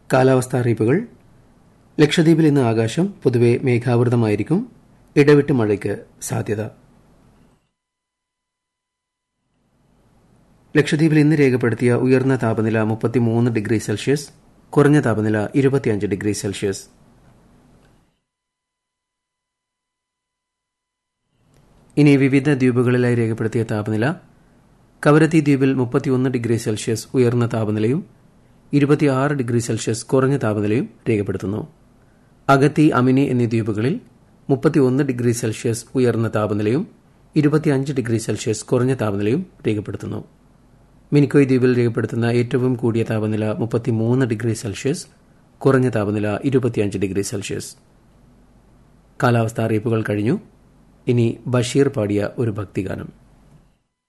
കാലാവസ്ഥാ അറിയിപ്പുകൾ ലക്ഷദ്വീപിൽ ഇന്ന് ആകാശം പൊതുവെ മേഘാവൃതമായിരിക്കും ഇടവിട്ട് മഴയ്ക്ക് സാധ്യത ലക്ഷദ്വീപിൽ ഇന്ന് രേഖപ്പെടുത്തിയ ഉയർന്ന താപനില മുപ്പത്തിമൂന്ന് ഡിഗ്രി സെൽഷ്യസ് കുറഞ്ഞ താപനില ഇരുപത്തിയഞ്ച് ഡിഗ്രി സെൽഷ്യസ് ഇനി വിവിധ ദ്വീപുകളിലായി രേഖപ്പെടുത്തിയ താപനില കവരത്തി ദ്വീപിൽ മുപ്പത്തിയൊന്ന് ഡിഗ്രി സെൽഷ്യസ് ഉയർന്ന താപനിലയും ഇരുപത്തിയാറ് ഡിഗ്രി സെൽഷ്യസ് കുറഞ്ഞ താപനിലയും രേഖപ്പെടുത്തുന്നു അഗത്തി അമിനി എന്നീ ദ്വീപുകളിൽ മുപ്പത്തിയൊന്ന് ഡിഗ്രി സെൽഷ്യസ് ഉയർന്ന താപനിലയും ഇരുപത്തിയഞ്ച് ഡിഗ്രി സെൽഷ്യസ് കുറഞ്ഞ താപനിലയും രേഖപ്പെടുത്തുന്നു മിനിക്കോയ് ദ്വീപിൽ രേഖപ്പെടുത്തുന്ന ഏറ്റവും കൂടിയ താപനില മുപ്പത്തിമൂന്ന് ഡിഗ്രി സെൽഷ്യസ് കുറഞ്ഞ താപനില ഇരുപത്തിയഞ്ച് ഡിഗ്രി സെൽഷ്യസ് കാലാവസ്ഥാ അറിയിപ്പുകൾ കഴിഞ്ഞു ഇനി ബഷീർ പാടിയ ഒരു ഭക്തിഗാനം